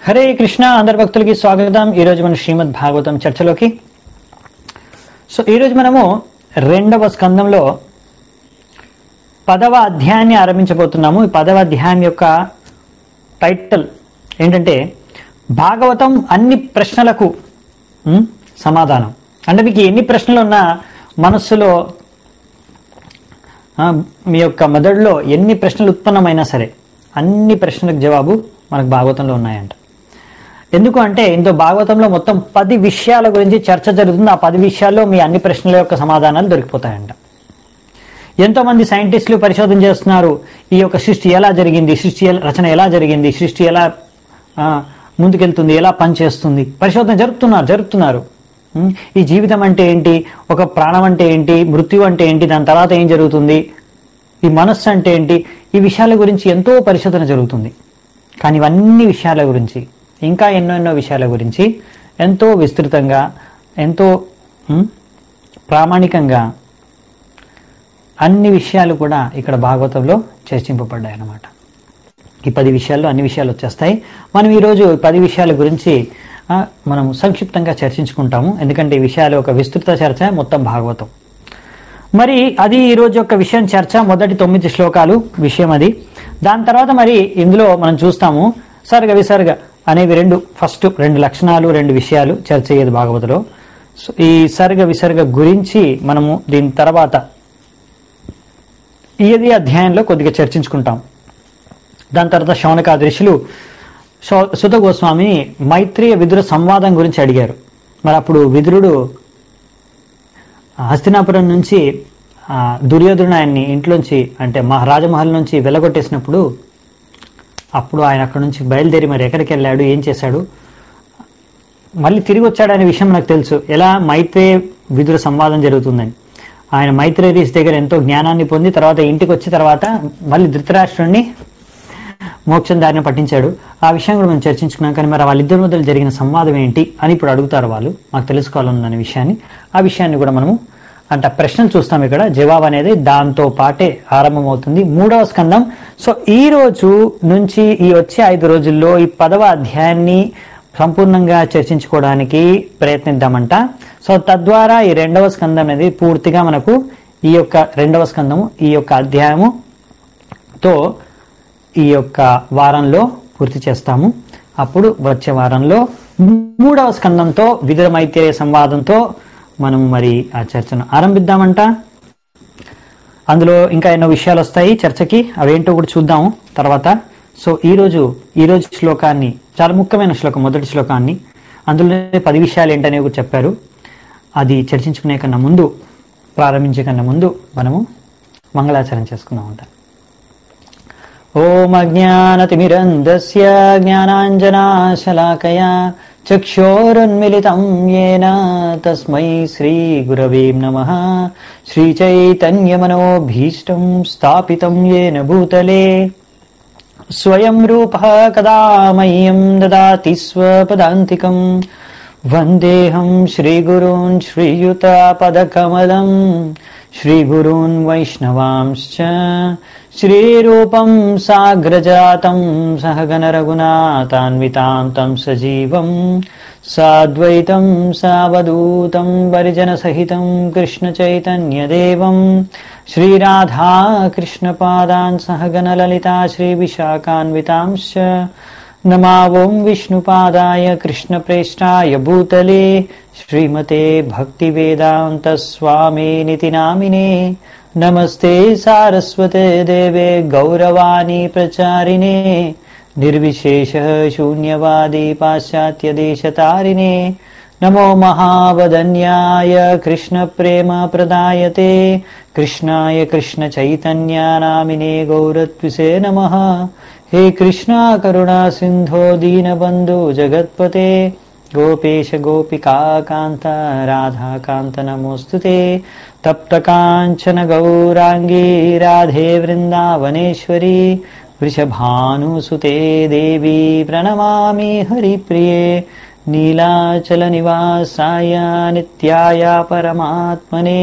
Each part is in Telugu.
హరే కృష్ణ అందరి భక్తులకి స్వాగతం ఈరోజు మన శ్రీమద్ భాగవతం చర్చలోకి సో ఈరోజు మనము రెండవ స్కందంలో పదవ అధ్యాయాన్ని ఆరంభించబోతున్నాము ఈ పదవ అధ్యాయం యొక్క టైటిల్ ఏంటంటే భాగవతం అన్ని ప్రశ్నలకు ఉమ్, సమాధానం అంటే మీకు ఎన్ని ప్రశ్నలు ఉన్నా మనస్సులో ఆ, మీ యొక్క మెదడులో ఎన్ని ప్రశ్నలు ఉత్పన్నమైనా సరే అన్ని ప్రశ్నలకు జవాబు మనకు భాగవతంలో ఉన్నాయంట ఎందుకు అంటే ఇందులో భాగవతంలో మొత్తం పది విషయాల గురించి చర్చ జరుగుతుంది ఆ పది విషయాల్లో మీ అన్ని ప్రశ్నల యొక్క సమాధానాలు దొరికిపోతాయంట ఎంతో మంది సైంటిస్టులు పరిశోధన చేస్తున్నారు ఈ యొక్క సృష్టి ఎలా జరిగింది సృష్టి ఎలా- రచన ఎలా జరిగింది సృష్టి ఎలా ఆ, ముందుకెళ్తుంది ఎలా పనిచేస్తుంది పరిశోధన జరుపుతున్నారు జరుపుతున్నారు ఉం? ఈ జీవితం అంటే ఏంటి ఒక ప్రాణం అంటే ఏంటి మృత్యు అంటే ఏంటి దాని తర్వాత ఏం జరుగుతుంది ఈ మనస్సు అంటే ఏంటి ఈ విషయాల గురించి ఎంతో పరిశోధన జరుగుతుంది కానీ ఇవన్నీ విషయాల గురించి ఇంకా ఎన్నో ఎన్నో విషయాల గురించి ఎంతో విస్తృతంగా ఎంతో ఉం, ప్రామాణికంగా అన్ని విషయాలు కూడా ఇక్కడ భాగవతంలో చర్చింపబడ్డాయి అన్నమాట ఈ పది విషయాల్లో అన్ని విషయాలు వచ్చేస్తాయి మనం ఈరోజు ఈ పది విషయాల గురించి ఆ, మనం సంక్షిప్తంగా చర్చించుకుంటాము ఎందుకంటే ఈ విషయాలు ఒక విస్తృత చర్చ మొత్తం భాగవతం మరి అది ఈ రోజు యొక్క విషయం చర్చ మొదటి తొమ్మిది శ్లోకాలు విషయం అది దాని తర్వాత మరి ఇందులో మనం చూస్తాము సర్గ విసర్గ అనేవి రెండు ఫస్ట్ రెండు లక్షణాలు రెండు విషయాలు చర్చ అయ్యేది భాగవతలో సో ఈ సర్గ విసర్గ గురించి మనము దీని తర్వాత ఇది అధ్యాయంలో కొద్దిగా చర్చించుకుంటాం దాని తర్వాత శౌనకాది ఋషులు శౌ- సుత గోస్వామిని మైత్రేయ విదుర సంవాదం గురించి అడిగారు మరి అప్పుడు విదురుడు హస్తినాపురం నుంచి ఆ, దుర్యోధనుడు ఆయన్ని ఇంట్లోంచి అంటే మా రాజమహల్ నుంచి వెళ్ళగొట్టేసినప్పుడు అప్పుడు ఆయన అక్కడ నుంచి బయలుదేరి మరి ఎక్కడికి వెళ్ళాడు ఏం చేశాడు మళ్ళీ తిరిగి వచ్చాడనే విషయం నాకు తెలుసు ఎలా మైత్రేయ విదుర సంవాదం జరుగుతుందని ఆయన మైత్రేయ ఋషి దగ్గర ఎంతో జ్ఞానాన్ని పొంది తర్వాత ఇంటికి వచ్చిన తర్వాత మళ్ళీ ధృతరాష్ట్రుడిని మోక్షం దారిని పట్టించాడు ఆ విషయం కూడా మనం చర్చించుకున్నాం కానీ మరి వాళ్ళిద్దరి మధ్యలో జరిగిన సంవాదం ఏంటి అని ఇప్పుడు అడుగుతారు వాళ్ళు మాకు తెలుసుకోవాలన్న విషయాన్ని ఆ విషయాన్ని కూడా మనము అంటే ఆ ప్రశ్నలు చూస్తాం ఇక్కడ జవాబు అనేది దాంతో పాటే ఆరంభమవుతుంది మూడవ స్కందం సో ఈ రోజు నుంచి ఈ వచ్చే ఐదు రోజుల్లో ఈ పదవ అధ్యాయాన్ని సంపూర్ణంగా చర్చించుకోవడానికి ప్రయత్నిద్దామంట సో తద్వారా ఈ రెండవ స్కందం అనేది పూర్తిగా మనకు ఈ యొక్క రెండవ స్కందము ఈ యొక్క అధ్యాయము తో ఈ యొక్క వారంలో పూర్తి చేస్తాము అప్పుడు వచ్చే వారంలో మూడవ స్కందంతో విదుర మైత్రేయ సంవాదంతో మనం మరి ఆ చర్చను ఆరంభిద్దామంట అందులో ఇంకా ఎన్నో విషయాలు వస్తాయి చర్చకి అవేంటో కూడా చూద్దాము తర్వాత సో ఈ రోజు ఈ రోజు శ్లోకాన్ని చాలా ముఖ్యమైన శ్లోకం మొదటి శ్లోకాన్ని అందులోనే పది విషయాలు ఏంటనేవి కూడా చెప్పారు అది చర్చించుకునే కన్నా ముందు ప్రారంభించే కన్నా ముందు మనము మంగళాచరణ చేసుకుందాం అంట ఓం అజ్ఞానతిమిరంధస్య జ్ఞానాంజనాశలాకయా చక్షోరున్మిలితం येन తస్మై శ్రీగురవే నమః శ్రీచైతన్యమనోభీష్టం స్థాపితం येन భూతలే స్వయం రూపः కదా మह्यं దదాతి స్వపదాంతికం వందేహం శ్రీగురూన్ శ్రీయుతాపదకమలం శ్రీగురూన్ వైష్ణవాంశ్చ శ్రీరూపం సాగ్రజాతం సహగణ రఘునాథాన్వితాం తం సజీవం సాద్వైతం సావధూతం పరిజనసహితం కృష్ణచైతన్యదేవం శ్రీరాధా కృష్ణపాదాన్ సహగణ లలితా శ్రీవిశాఖాన్వితాంశ్చ नमा ॐ विष्णुपादाय कृष्णप्रेष्ठाय भूतले श्रीमते भक्तिवेदान्तस्वामिनिति नामिने नमस्ते सारस्वते देवे गौरवाणी प्रचारिणे निर्विशेषः शून्यवादी पाश्चात्यदेशतारिणे नमो महावदन्याय कृष्णप्रेमप्रदायते कृष्णाय कृष्णचैतन्यानामिने गौरत्विषे नमः हे कृष्णा करुणा सिन्धो दीनबन्धु जगत्पते गोपेश गोपिका कान्त राधाकान्त नमोऽस्तु ते तप्तकाञ्चन गौराङ्गी राधे वृन्दावनेश्वरी वृषभानुसुते देवी प्रणमामि हरिप्रिये नीलाचलनिवासाय नित्याय परमात्मने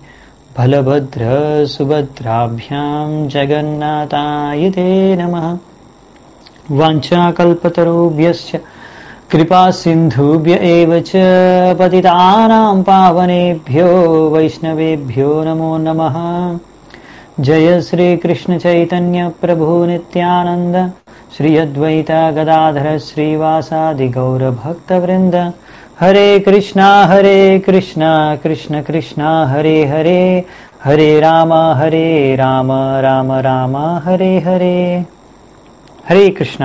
बलभद्रसुभद्राभ्यां जगन्नाथाय ते नमः वाञ्छाकल्पतरुभ्यश्च कृपा सिन्धुभ्य एव च पतितानां पावनेभ्यो वैष्णवेभ्यो नमो नमः जय श्रीकृष्ण चैतन्य प्रभु नित्यानन्द श्री अद्वैता गदाधर श्रीवासादि गौरभक्तवृन्द हरे कृष्णा हरे कृष्णा कृष्ण कृष्णा हरे हरे हरे राम हरे राम राम राम हरे हरे హరే కృష్ణ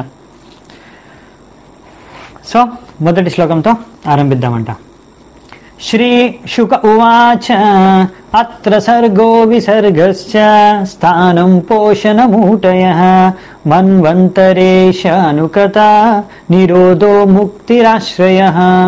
సో మొదటి శ్లోకంతో ఆరంభిద్దామంట శ్రీ శుక ఉవాచ అత్ర సర్గో విసర్గశ్చ స్థానం పోషణమూటయ మన్వంతరేశానుకత నిరోధో ముక్తిరాశ్రయ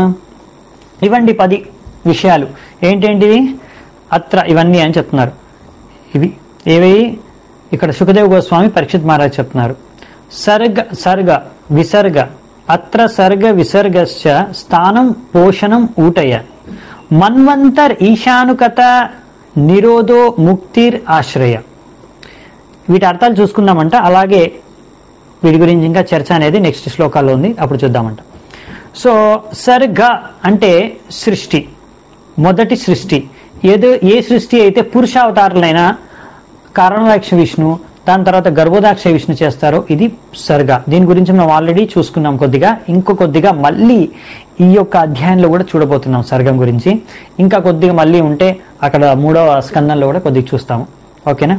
ఇవండి పది విషయాలు ఏంటేంటివి అత్ర ఇవన్నీ అని చెప్తున్నారు ఇవి ఏవి ఇక్కడ సుఖదేవ్ గోస్వామి పరీక్షిత్ మహారాజ్ చెప్తున్నారు సర్గ సర్గ విసర్గ అత్ర సర్గ విసర్గశ్చ స్థానం పోషణం ఊటయ మన్వంతర్ ఈశానుకత నిరోధో ముక్తిర్ ఆశ్రయ వీటి అర్థాలు చూసుకుందామంట అలాగే వీటి గురించి ఇంకా చర్చ అనేది నెక్స్ట్ శ్లోకాల్లో ఉంది అప్పుడు చూద్దామంట సో సర్గ అంటే సృష్టి మొదటి సృష్టి ఏదో ఏ సృష్టి అయితే పురుషావతారులైన కారణాక్ష విష్ణు దాని తర్వాత గర్భోదాక్ష విష్ణు చేస్తారో ఇది సర్గ దీని గురించి మనం ఆల్రెడీ చూసుకున్నాం కొద్దిగా ఇంకో కొద్దిగా మళ్ళీ ఈ యొక్క అధ్యాయంలో కూడా చూడబోతున్నాం సర్గం గురించి ఇంకా కొద్దిగా మళ్ళీ ఉంటే అక్కడ మూడవ స్కందంలో కూడా కొద్దిగా చూస్తాము ఓకేనా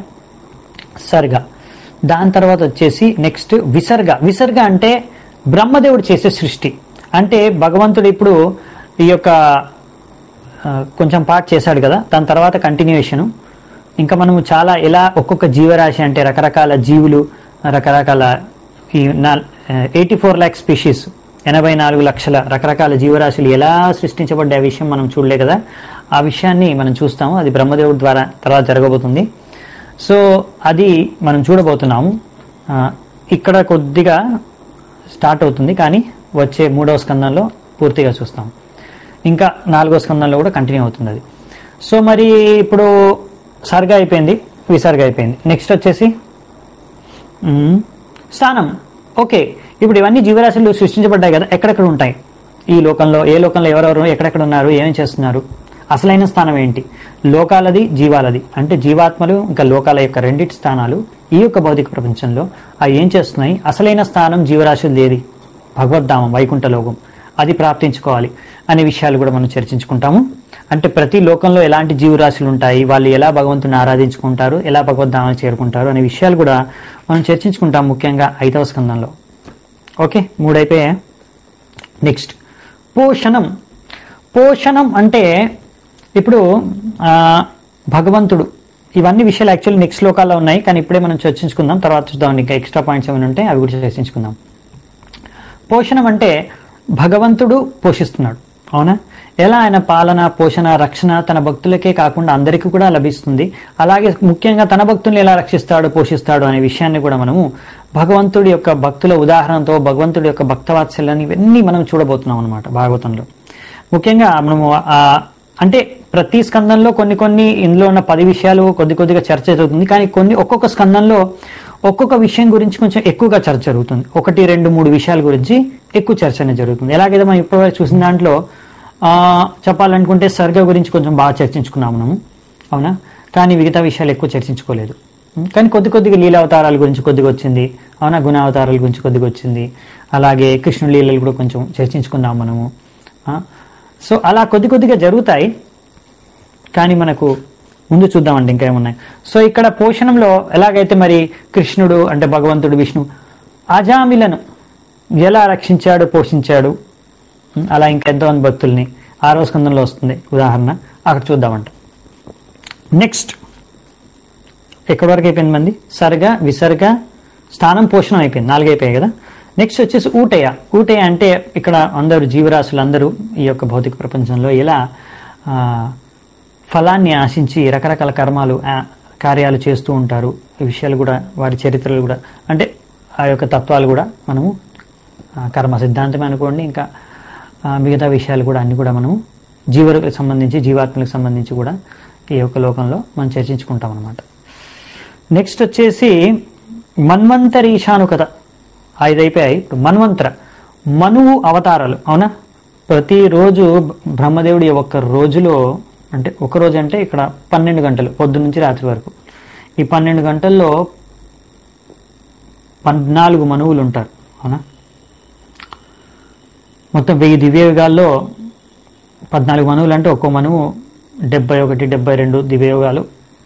సర్గ దాని తర్వాత వచ్చేసి నెక్స్ట్ విసర్గ విసర్గ అంటే బ్రహ్మదేవుడు చేసే సృష్టి అంటే భగవంతుడు ఇప్పుడు ఈ యొక్క ఆ, కొంచెం పార్ట్ చేశాడు కదా దాని తర్వాత కంటిన్యూయేషను ఇంకా మనము చాలా ఎలా ఒక్కొక్క జీవరాశి అంటే రకరకాల జీవులు రకరకాల ఈ ఎయిటీ ఫోర్ ల్యాక్ స్పీషీస్ ఎనభై నాలుగు లక్షల రకరకాల జీవరాశులు ఎలా సృష్టించబడ్డే విషయం మనం చూడలే కదా ఆ విషయాన్ని మనం చూస్తాము అది బ్రహ్మదేవుడి ద్వారా తర్వాత జరగబోతుంది సో అది మనం చూడబోతున్నాము ఆ, ఇక్కడ కొద్దిగా స్టార్ట్ అవుతుంది కానీ వచ్చే మూడవ స్కందంలో పూర్తిగా చూస్తాం ఇంకా నాలుగో స్కందంలో కూడా కంటిన్యూ అవుతుంది అది సో మరి ఇప్పుడు సర్గ అయిపోయింది విసర్గ అయిపోయింది నెక్స్ట్ వచ్చేసి మ్మ్, స్థానం ఓకే ఇప్పుడు ఇవన్నీ జీవరాశులు సృష్టించబడ్డాయి కదా ఎక్కడెక్కడ ఉంటాయి ఈ లోకంలో ఏ లోకంలో ఎవరెవరు ఎక్కడెక్కడ ఉన్నారు ఏమేం చేస్తున్నారు అసలైన స్థానం ఏంటి లోకాలది జీవాలది అంటే జీవాత్మలు ఇంకా లోకాల యొక్క రెండింటి స్థానాలు ఈ యొక్క భౌతిక ప్రపంచంలో అవి ఏం చేస్తున్నాయి అసలైన స్థానం జీవరాశులు ఏది భగవద్ధామం వైకుంఠ లోకం అది ప్రాప్తించుకోవాలి అనే విషయాలు కూడా మనం చర్చించుకుంటాము అంటే ప్రతి లోకంలో ఎలాంటి జీవరాశులు ఉంటాయి వాళ్ళు ఎలా భగవంతుని ఆరాధించుకుంటారు ఎలా భగవద్ధామాన్ని చేరుకుంటారు అనే విషయాలు కూడా మనం చర్చించుకుంటాం ముఖ్యంగా ఐదవ స్కందంలో ఓకే మూడైపోయా నెక్స్ట్ పోషణం పోషణం అంటే ఇప్పుడు ఆ, భగవంతుడు ఇవన్నీ విషయాలు యాక్చువల్లీ నెక్స్ట్ శ్లోకాల్లో ఉన్నాయి కానీ ఇప్పుడే మనం చర్చించుకుందాం తర్వాత చూద్దాం ఇంకా ఎక్స్ట్రా పాయింట్స్ ఏమైనా ఉంటే అవి కూడా చర్చించుకుందాం పోషణం అంటే భగవంతుడు పోషిస్తున్నాడు అవునా ఎలా ఆయన పాలన పోషణ రక్షణ తన భక్తులకే కాకుండా అందరికీ కూడా లభిస్తుంది అలాగే ముఖ్యంగా తన భక్తుల్ని ఎలా రక్షిస్తాడు పోషిస్తాడు అనే విషయాన్ని కూడా మనము భగవంతుడి యొక్క భక్తుల ఉదాహరణతో భగవంతుడి యొక్క భక్తవాత్సల్యాన్ని ఇవన్నీ మనం చూడబోతున్నాం అనమాట భాగవతంలో ముఖ్యంగా మనము ఆ అంటే ప్రతి స్కందంలో కొన్ని కొన్ని ఇందులో ఉన్న పది విషయాలు కొద్ది కొద్దిగా చర్చ జరుగుతుంది కానీ కొన్ని ఒక్కొక్క స్కందంలో ఒక్కొక్క విషయం గురించి కొంచెం ఎక్కువగా చర్చ జరుగుతుంది ఒకటి రెండు మూడు విషయాల గురించి ఎక్కువ చర్చ అనేది జరుగుతుంది ఎలాగైతే మనం ఇప్పటివరకు చూసిన దాంట్లో ఆ, చెప్పాలనుకుంటే సర్గ గురించి కొంచెం బాగా చర్చించుకున్నాం మనము అవునా కానీ మిగతా విషయాలు ఎక్కువ చర్చించుకోలేదు ఉం, కానీ కొద్ది కొద్దిగా లీలావతారాల గురించి కొద్దిగా వచ్చింది అవునా గుణావతారాల గురించి కొద్దిగా వచ్చింది అలాగే కృష్ణుడి లీలలు కూడా కొంచెం చర్చించుకుందాం మనము ఆ, సో అలా కొద్ది కొద్దిగా జరుగుతాయి కానీ మనకు ముందు చూద్దామండి ఇంకా ఏమున్నాయి సో ఇక్కడ పోషణంలో ఎలాగైతే మరి కృష్ణుడు అంటే భగవంతుడు విష్ణు అజామిలను ఎలా రక్షించాడు పోషించాడు ఉం, అలా ఇంకెంతోమంది భక్తుల్ని ఆరో స్కందంలో వస్తుంది ఉదాహరణ అక్కడ చూద్దామంట నెక్స్ట్ ఎక్కడి వరకు అయిపోయింది మంది సర్గ విసర్గ స్థానం పోషణం అయిపోయింది నాలుగు అయిపోయాయి కదా నెక్స్ట్ వచ్చేసి ఊటయ ఊటయ అంటే ఇక్కడ అందరూ జీవరాశులు అందరూ ఈ యొక్క భౌతిక ప్రపంచంలో ఎలా ఆ, ఫలాన్ని ఆశించి రకరకాల కర్మాలు ఆ, కార్యాలు చేస్తూ ఉంటారు ఈ విషయాలు కూడా వారి చరిత్రలు కూడా అంటే ఆ యొక్క తత్వాలు కూడా మనము ఆ, కర్మ సిద్ధాంతమే అనుకోండి ఇంకా ఆ, మిగతా విషయాలు కూడా అన్ని కూడా మనము జీవులకు సంబంధించి జీవాత్మలకు సంబంధించి కూడా ఈ యొక్క లోకంలో మనం చర్చించుకుంటాం అనమాట నెక్స్ట్ వచ్చేసి మన్వంతరీశానుకత ఐదు అయిపోయాయి ఇప్పుడు మన్వంతర మనువు అవతారాలు అవునా ప్రతిరోజు బ్రహ్మదేవుడి ఒక్క రోజులో అంటే ఒక రోజు అంటే ఇక్కడ పన్నెండు గంటలు పొద్దు నుంచి రాత్రి వరకు ఈ పన్నెండు గంటల్లో పద్నాలుగు మనువులు ఉంటారు అవునా మొత్తం వెయ్యి దివ్యయుగాల్లో పద్నాలుగు మనువులు అంటే ఒక్కో మనువు డెబ్బై ఒకటి డెబ్బై రెండు దివ్యయుగాలు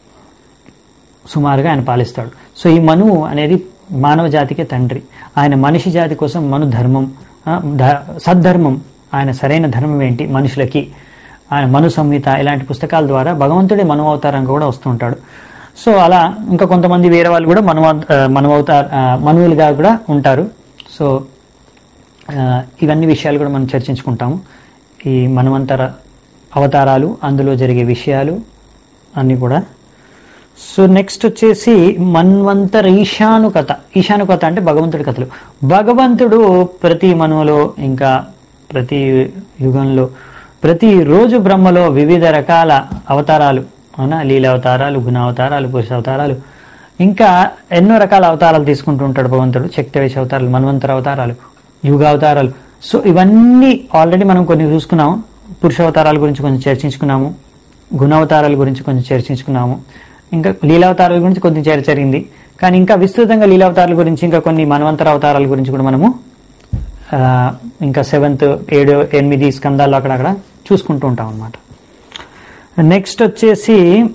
సుమారుగా ఆయన పాలిస్తాడు సో ఈ మనువు అనేది మానవ జాతికే తండ్రి ఆయన మనిషి జాతి కోసం మను ధర్మం ఆ, ధ- సద్ధర్మం ఆయన సరైన ధర్మం ఏంటి మనుషులకి ఆయన మను సంహిత ఇలాంటి పుస్తకాల ద్వారా భగవంతుడే మను అవతారంగా కూడా వస్తూ ఉంటాడు సో అలా ఇంకా కొంతమంది వేరే వాళ్ళు కూడా మను మను అవతార ఆ, మనువులుగా కూడా ఉంటారు సో ఆ, ఇవన్నీ విషయాలు కూడా మనం చర్చించుకుంటాము ఈ మన్వంతర అవతారాలు అందులో జరిగే విషయాలు అన్నీ కూడా సో నెక్స్ట్ వచ్చేసి మన్వంతర ఈశాను కథ ఈశాను కథ అంటే భగవంతుడి కథలు భగవంతుడు ప్రతి మనువులో ఇంకా ప్రతి యుగంలో ప్రతి రోజు బ్రహ్మలో వివిధ రకాల అవతారాలు అవునా లీల అవతారాలు గుణ అవతారాలు పురుష అవతారాలు ఇంకా ఎన్నో రకాల అవతారాలు తీసుకుంటూ ఉంటాడు భగవంతుడు శక్తివేశ అవతారాలు మన్వంతర అవతారాలు యుగ అవతారాలు సో ఇవన్నీ ఆల్రెడీ మనం కొన్ని చూసుకున్నాము పురుష అవతారాల గురించి కొంచెం చర్చించుకున్నాము గుణావతారాల గురించి కొంచెం చర్చించుకున్నాము ఇంకా లీలావతారాల గురించి కొంచెం చర్చ జరిగింది కానీ ఇంకా విస్తృతంగా లీలావతారాల గురించి ఇంకా కొన్ని మన్వంతర అవతారాల గురించి కూడా మనము ఆ, ఇంకా సెవెంత్ ఏడు ఎనిమిది స్కందాల్లో అక్కడక్కడ చూసుకుంటూ ఉంటాం అనమాట నెక్స్ట్ వచ్చేసి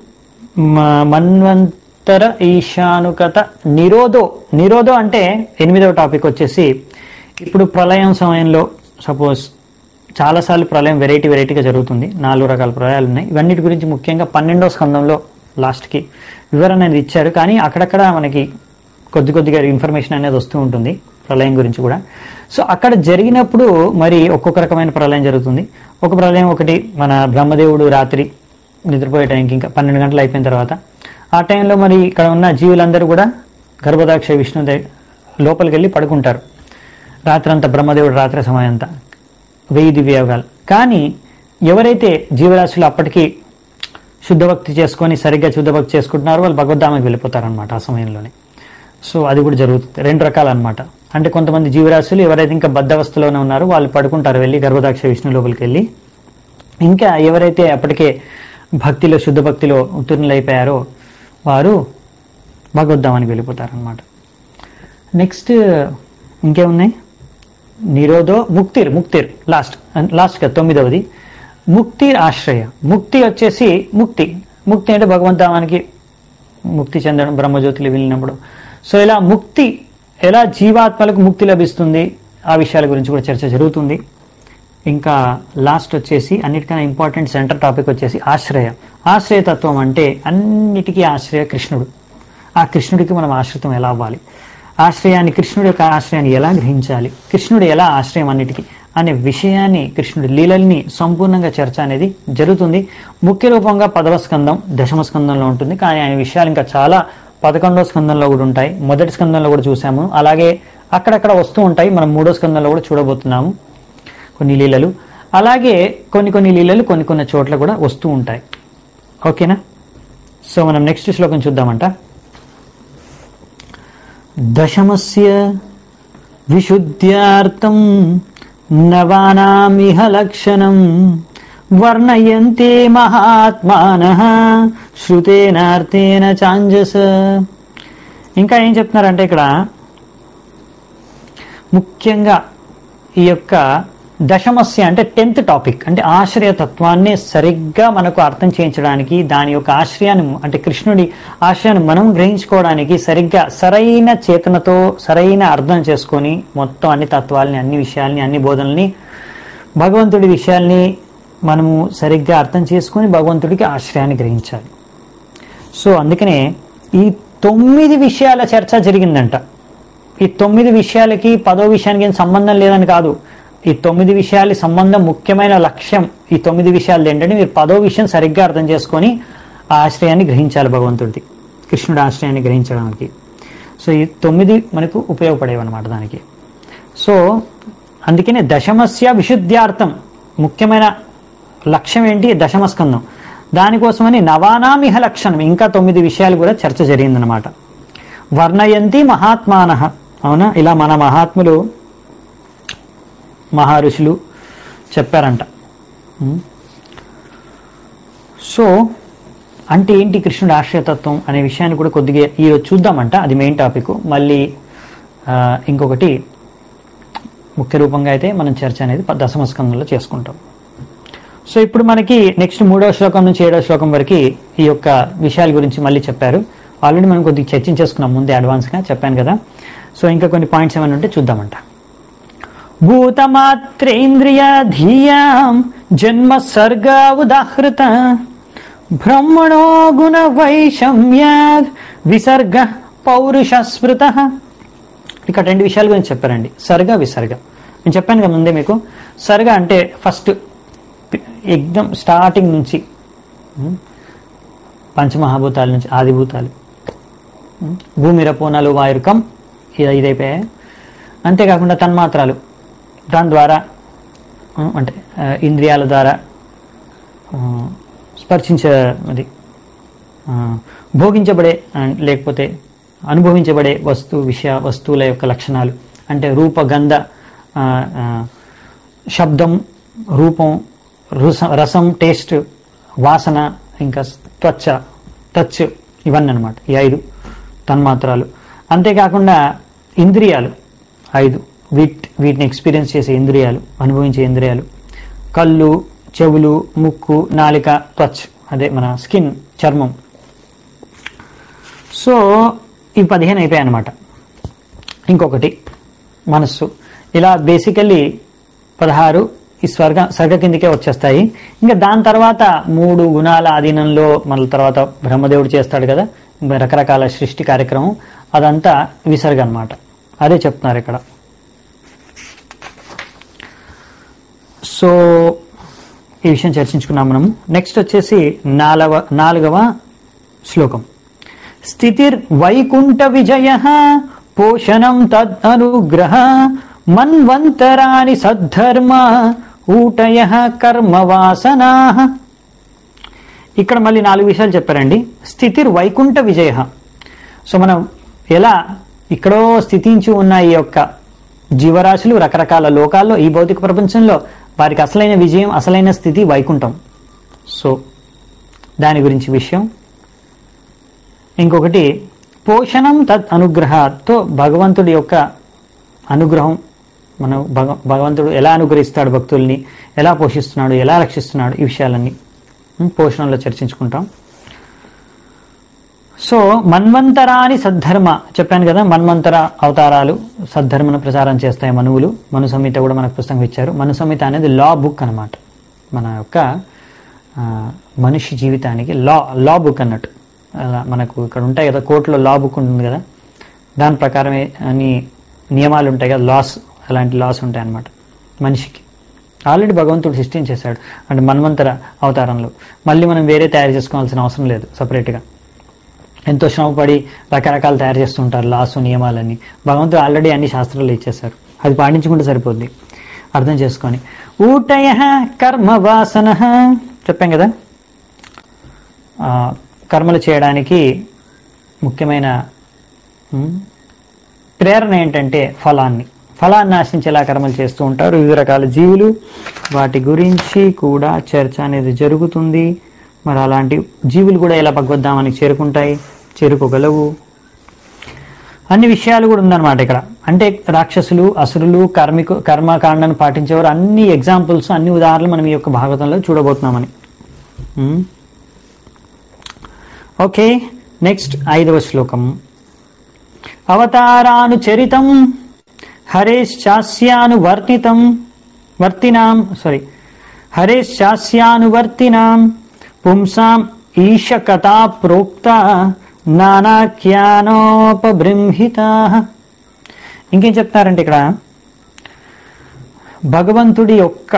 మ- మన్వంతర ఈశానుకత నిరోధో నిరోధో అంటే ఎనిమిదవ టాపిక్ వచ్చేసి ఇప్పుడు ప్రళయం సమయంలో సపోజ్ చాలాసార్లు ప్రళయం వెరైటీ వెరైటీగా జరుగుతుంది నాలుగు రకాల ప్రళయాలు ఉన్నాయి ఇవన్నిటి గురించి ముఖ్యంగా పన్నెండవ స్కందంలో లాస్ట్కి వివరణ అనేది ఇచ్చారు కానీ అక్కడక్కడ మనకి కొద్ది కొద్దిగా ఇన్ఫర్మేషన్ అనేది వస్తూ ఉంటుంది ప్రళయం గురించి కూడా సో అక్కడ జరిగినప్పుడు మరి ఒక్కొక్క రకమైన ప్రళయం జరుగుతుంది ఒక ప్రళయం ఒకటి మన బ్రహ్మదేవుడు రాత్రి నిద్రపోయే టైంకి ఇంకా పన్నెండు గంటలు అయిపోయిన తర్వాత ఆ టైంలో మరి ఇక్కడ ఉన్న జీవులందరూ కూడా గర్భదాక్ష విష్ణు దే- లోపలికి వెళ్ళి పడుకుంటారు రాత్రంతా బ్రహ్మదేవుడు రాత్రి సమయం అంతా వెయ్యి దివ్యయోగాలు కానీ ఎవరైతే జీవరాశులు అప్పటికి శుద్ధభక్తి చేసుకొని సరిగ్గా శుద్ధభక్తి చేసుకుంటున్నారో వాళ్ళు భగవద్ధామకి వెళ్ళిపోతారనమాట ఆ సమయంలోనే సో అది కూడా జరుగుతుంది రెండు రకాలు అనమాట అంటే కొంతమంది జీవరాశులు ఎవరైతే ఇంకా బద్ధవస్థలోనే ఉన్నారో వాళ్ళు పడుకుంటారు వెళ్ళి గర్భదాక్ష విష్ణు లోపలికి వెళ్ళి ఇంకా ఎవరైతే అప్పటికే భక్తిలో శుద్ధ భక్తిలో ఉత్తీర్ణులైపోయారో వారు భగవద్ధామానికి వెళ్ళిపోతారనమాట నెక్స్ట్ ఇంకేమున్నాయి నిరోధో ముక్తిర్ ముక్తిర్ లాస్ట్ లాస్ట్ కదా తొమ్మిదవది ముక్తిర్ ఆశ్రయ ముక్తి వచ్చేసి ముక్తి ముక్తి అంటే భగవంతామానికి ముక్తి చెందడం బ్రహ్మజ్యోతిలో వెళ్ళినప్పుడు సో ఇలా ముక్తి ఎలా జీవాత్మలకు ముక్తి లభిస్తుంది ఆ విషయాల గురించి కూడా చర్చ జరుగుతుంది ఇంకా లాస్ట్ వచ్చేసి అన్నిటికన్నా ఇంపార్టెంట్ సెంటర్ టాపిక్ వచ్చేసి ఆశ్రయ ఆశ్రయతత్వం అంటే అన్నిటికీ ఆశ్రయ కృష్ణుడు ఆ కృష్ణుడికి మనం ఆశ్రితం ఎలా అవ్వాలి ఆశ్రయాన్ని కృష్ణుడి యొక్క ఆశ్రయాన్ని ఎలా గ్రహించాలి కృష్ణుడు ఎలా ఆశ్రయం అన్నిటికీ అనే విషయాన్ని కృష్ణుడి లీలల్ని సంపూర్ణంగా చర్చ అనేది జరుగుతుంది ముఖ్య రూపంగా పదవ స్కందం దశమ స్కందంలో ఉంటుంది కానీ ఆయన విషయాలు ఇంకా చాలా పదకొండవ స్కందంలో కూడా ఉంటాయి మొదటి స్కందంలో కూడా చూసాము అలాగే అక్కడక్కడ వస్తూ ఉంటాయి మనం మూడో స్కందంలో కూడా చూడబోతున్నాము కొన్ని లీలలు అలాగే కొన్ని కొన్ని లీలలు కొన్ని కొన్ని చోట్ల కూడా వస్తూ ఉంటాయి ఓకేనా సో మనం నెక్స్ట్ శ్లోకం చూద్దామంట దశమస్య విశుద్ధ్యార్థం నవానామిహ లక్షణం వర్ణయంతే మహాత్మాన శృతేనార్థేన చాంజస ఇంకా ఏం చెప్తున్నారంటే ఇక్కడ ముఖ్యంగా ఈ యొక్క దశమస్య అంటే టెన్త్ టాపిక్ అంటే ఆశ్రయ తత్వాన్ని సరిగ్గా మనకు అర్థం చేయించడానికి దాని యొక్క ఆశ్రయాన్ని అంటే కృష్ణుడి ఆశ్రయాన్ని మనం గ్రహించుకోవడానికి సరిగ్గా సరైన చేతనతో సరైన అర్థం చేసుకొని మొత్తం అన్ని తత్వాలని అన్ని విషయాల్ని అన్ని బోధనల్ని భగవంతుడి విషయాల్ని మనము సరిగ్గా అర్థం చేసుకొని భగవంతుడికి ఆశ్రయాన్ని గ్రహించాలి సో అందుకనే ఈ తొమ్మిది విషయాల చర్చ జరిగిందంట ఈ తొమ్మిది విషయాలకి పదో విషయానికి ఏం సంబంధం లేదని కాదు ఈ తొమ్మిది విషయాల సంబంధం ముఖ్యమైన లక్ష్యం ఈ తొమ్మిది విషయాలు ఏంటంటే మీరు పదో విషయం సరిగ్గా అర్థం చేసుకొని ఆ ఆశ్రయాన్ని గ్రహించాలి భగవంతుడిది కృష్ణుడి ఆశ్రయాన్ని గ్రహించడానికి సో ఈ తొమ్మిది మనకు ఉపయోగపడేవి అనమాట దానికి సో అందుకనే దశమస్య విశుద్ధ్యార్థం ముఖ్యమైన లక్ష్యం ఏంటి దశమస్కందం దానికోసమని నవానామిహ లక్షణం ఇంకా తొమ్మిది విషయాలు కూడా చర్చ జరిగిందనమాట వర్ణయంతి మహాత్మాన అవునా ఇలా మన మహాత్ములు మహర్షులు చెప్పారంట ఉం? సో అంటే ఏంటి కృష్ణుడు ఆశ్రయతత్వం అనే విషయాన్ని కూడా కొద్దిగా ఈరోజు చూద్దామంట అది మెయిన్ టాపిక్ మళ్ళీ ఆ, ఇంకొకటి ముఖ్య రూపంగా అయితే మనం చర్చ అనేది ప- దశమ స్కందంలో చేసుకుంటాం సో ఇప్పుడు మనకి నెక్స్ట్ మూడవ శ్లోకం నుంచి ఏడవ శ్లోకం వరకు ఈ యొక్క విషయాల గురించి మళ్ళీ చెప్పారు ఆల్రెడీ మనం కొద్దిగా చర్చించేసుకున్నాం ముందే అడ్వాన్స్గా చెప్పాను కదా సో ఇంకా కొన్ని పాయింట్స్ ఏమైనా ఉంటే చూద్దామంట భూతమాత్రేంద్రియ ధీయాం జన్మ సర్గ ఉదాహృత బ్రహ్మణో గుణ వైషమ్యాద్ విసర్గ పౌరుష స్మృత ఇక్కడ రెండు విషయాల గురించి చెప్పారండి సర్గ విసర్గ నేను చెప్పాను కదా ముందే మీకు సర్గ అంటే ఫస్ట్ ఎగ్దం స్టార్టింగ్ నుంచి ఉం, పంచమహాభూతాల నుంచి ఆదిభూతాలు ఉం, భూమి రపోనాలు వాయురకం ఇది ఇదైపోయాయి అంతేకాకుండా తన్మాత్రాలు దాని ద్వారా ఉం, అంటే ఆ, ఇంద్రియాల ద్వారా ఆ, స్పర్శించే అది ఆ, భోగించబడే ఆ, లేకపోతే అనుభవించబడే వస్తు విషయ వస్తువుల యొక్క లక్షణాలు అంటే రూప గంధ ఆ, ఆ, శబ్దం రూపం రుస రసం టేస్ట్ వాసన ఇంకా త్వచ టచ్ ఇవన్నీ అనమాట ఈ ఐదు తన్మాత్రాలు అంతేకాకుండా ఇంద్రియాలు ఐదు వీట్ వీటిని ఎక్స్పీరియన్స్ చేసే ఇంద్రియాలు అనుభవించే ఇంద్రియాలు కళ్ళు చెవులు ముక్కు నాలిక త్వచ్ అదే మన స్కిన్ చర్మం సో ఇవి పదిహేను అయిపోయాయి అనమాట ఇంకొకటి మనస్సు ఇలా బేసికల్లీ పదహారు ఈ స్వర్గ స్వర్గ కిందికే వచ్చేస్తాయి ఇంకా దాని తర్వాత మూడు గుణాల ఆధీనంలో మళ్ళీ తర్వాత బ్రహ్మదేవుడు చేస్తాడు కదా ఇంకా రకరకాల సృష్టి కార్యక్రమం అదంతా విసర్గ అనమాట అదే చెప్తున్నారు ఇక్కడ సో ఈ విషయం చర్చించుకున్నాం మనము నెక్స్ట్ వచ్చేసి నాలుగవ నాలుగవ శ్లోకం స్థితిర్ వైకుంఠ విజయ పోషణం తద్ అనుగ్రహ మన్వంతరాని సద్ధర్మ ఊటయ కర్మవాసనా ఇక్కడ మళ్ళీ నాలుగు విషయాలు చెప్పారండి స్థితిర్ వైకుంఠ విజయ సో మనం ఎలా ఇక్కడో స్థితించి ఉన్న ఈ యొక్క జీవరాశులు రకరకాల లోకాల్లో ఈ భౌతిక ప్రపంచంలో వారికి అసలైన విజయం అసలైన స్థితి వైకుంఠం సో దాని గురించి విషయం ఇంకొకటి పోషణం తత్ అనుగ్రహతో భగవంతుడి యొక్క అనుగ్రహం మన భగ భగవంతుడు ఎలా అనుగ్రహిస్తాడు భక్తుల్ని ఎలా పోషిస్తున్నాడు ఎలా రక్షిస్తున్నాడు ఈ విషయాలన్నీ ఉం, పోషణలో చర్చించుకుంటాం సో మన్వంతరాని సద్ధర్మ చెప్పాను కదా మన్వంతర అవతారాలు సద్ధర్మను ప్రచారం చేస్తాయి మనువులు మను సంహిత కూడా మనకు పుస్తకం ఇచ్చారు మను సంహిత అనేది లా బుక్ అన్నమాట మన యొక్క ఆ, మనిషి జీవితానికి లా లా బుక్ అన్నట్టు అలా మనకు ఇక్కడ ఉంటాయి కదా కోర్టులో లా బుక్ ఉంటుంది కదా దాని ప్రకారమే అన్ని నియమాలు ఉంటాయి కదా లాస్ అలాంటి లాస్ ఉంటాయి అన్నమాట మనిషికి ఆల్రెడీ భగవంతుడు సృష్టించేశాడు అంటే మన్వంతర అవతారంలో మళ్ళీ మనం వేరే తయారు చేసుకోవాల్సిన అవసరం లేదు సపరేట్గా ఎంతో శ్రమపడి రకరకాలు తయారు చేస్తుంటారు లాసు నియమాలని భగవంతుడు ఆల్రెడీ అన్ని శాస్త్రాలు ఇచ్చేశారు అది పాటించుకుంటే సరిపోద్ది అర్థం చేసుకొని ఊటయ కర్మ వాసన చెప్పాం కదా ఆ, కర్మలు చేయడానికి ముఖ్యమైన ఉమ్, ప్రేరణ ఏంటంటే ఫలాన్ని ఫలాన్ని ఆశించేలా కర్మలు చేస్తూ ఉంటారు వివిధ రకాల జీవులు వాటి గురించి కూడా చర్చ అనేది జరుగుతుంది మరి అలాంటి జీవులు కూడా ఎలా భగవద్ధామానికి చేరుకుంటాయి చేరుకోగలవు అన్ని విషయాలు కూడా ఉందన్నమాట ఇక్కడ అంటే రాక్షసులు అసురులు కర్మికు కర్మకాండను పాటించేవారు అన్ని ఎగ్జాంపుల్స్ అన్ని ఉదాహరణలు మనం ఈ యొక్క భాగవతంలో చూడబోతున్నామని ఉమ్. ఓకే నెక్స్ట్ ఐదవ శ్లోకం అవతారానుచరితం హరేశ్చాస్యానువర్తితం వర్తినాం సారీ హరేశ్చాస్యానువర్తినాం పుంసాం ఈశ కథా ప్రోక్త నానాఖ్యానోపబృంహిత ఇంకేం చెప్తారంటే ఇక్కడ భగవంతుడి యొక్క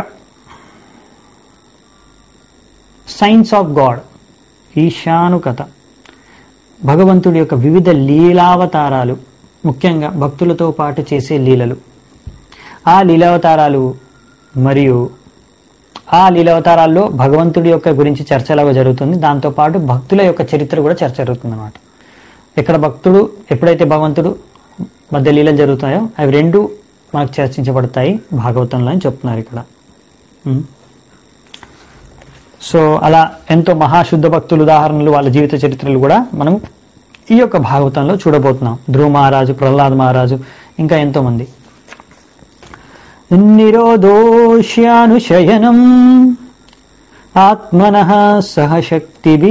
సైన్స్ ఆఫ్ గాడ్ ఈశాను కథ భగవంతుడి యొక్క వివిధ లీలావతారాలు ముఖ్యంగా భక్తులతో పాటు చేసే లీలలు ఆ లీలావతారాలు మరియు ఆ లీలావతారాల్లో భగవంతుడి యొక్క గురించి చర్చ ఎలాగో జరుగుతుంది దాంతోపాటు భక్తుల యొక్క చరిత్ర కూడా చర్చ జరుగుతుంది అనమాట ఎక్కడ భక్తుడు ఎప్పుడైతే భగవంతుడు మధ్య లీలలు జరుగుతాయో అవి రెండు మనకు చర్చించబడతాయి భాగవతంలో అని చెప్తున్నారు ఇక్కడ ఉం. సో అలా ఎంతో మహాశుద్ధ భక్తుల ఉదాహరణలు వాళ్ళ జీవిత చరిత్రలు కూడా మనం ఈ యొక్క భాగవతంలో చూడబోతున్నాం ధ్రువ మహారాజు ప్రహ్లాద్ మహారాజు ఇంకా ఎంతో మంది నిరోధోష్యానుశయనం ఆత్మన సహ శక్తిభి